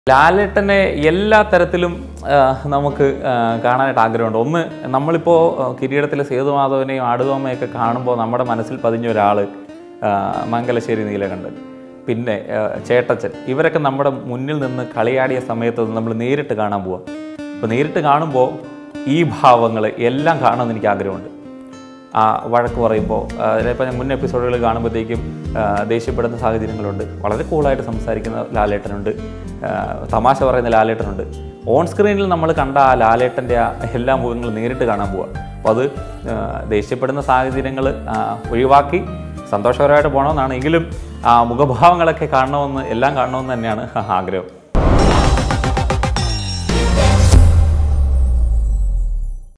ലാലേട്ടനെ എല്ലാ തരത്തിലും ആ, നമുക്ക് ആ, കാണാനായിട്ട് ആഗ്രഹമുണ്ട് ഒന്ന് നമ്മളിപ്പോൾ ആ, കിരീടത്തിലെ സേതുമാധവനെയും ആടുതോമയൊക്കെ കാണുമ്പോൾ നമ്മുടെ മനസ്സിൽ പതിഞ്ഞ ഒരാൾ മംഗലശ്ശേരി നീലകണ്ഠൻ പിന്നെ ആ, ചേട്ടച്ചൻ ഇവരൊക്കെ നമ്മുടെ മുന്നിൽ നിന്ന് കളിയാടിയ സമയത്ത് നമ്മൾ നേരിട്ട് കാണാൻ പോവാം അപ്പോൾ നേരിട്ട് കാണുമ്പോൾ ഈ ഭാവങ്ങൾ എല്ലാം കാണണമെന്ന് എനിക്ക് ആഗ്രഹമുണ്ട് ആ വഴക്ക് പറയുമ്പോൾ ചിലപ്പോൾ ഞാൻ മുൻ എപ്പിസോഡുകൾ കാണുമ്പോഴത്തേക്കും ആ, ദേഷ്യപ്പെടുന്ന സാഹചര്യങ്ങളുണ്ട് വളരെ കൂളായിട്ട് സംസാരിക്കുന്ന ലാലേട്ടനുണ്ട് ആ, തമാശ പറയുന്ന ലാലേട്ടനുണ്ട് ഓൺ സ്ക്രീനിൽ നമ്മൾ കണ്ട ആ ലാലേട്ടൻ്റെ ആ എല്ലാ മുഖങ്ങളും നേരിട്ട് കാണാൻ പോവുക അപ്പോൾ അത് ആ, ദേഷ്യപ്പെടുന്ന സാഹചര്യങ്ങൾ ഒഴിവാക്കി സന്തോഷകരമായിട്ട് പോകണമെന്നാണ് എങ്കിലും ആ മുഖഭാവങ്ങളൊക്കെ കാണണമെന്ന് എല്ലാം കാണണമെന്ന് തന്നെയാണ് ആഗ്രഹം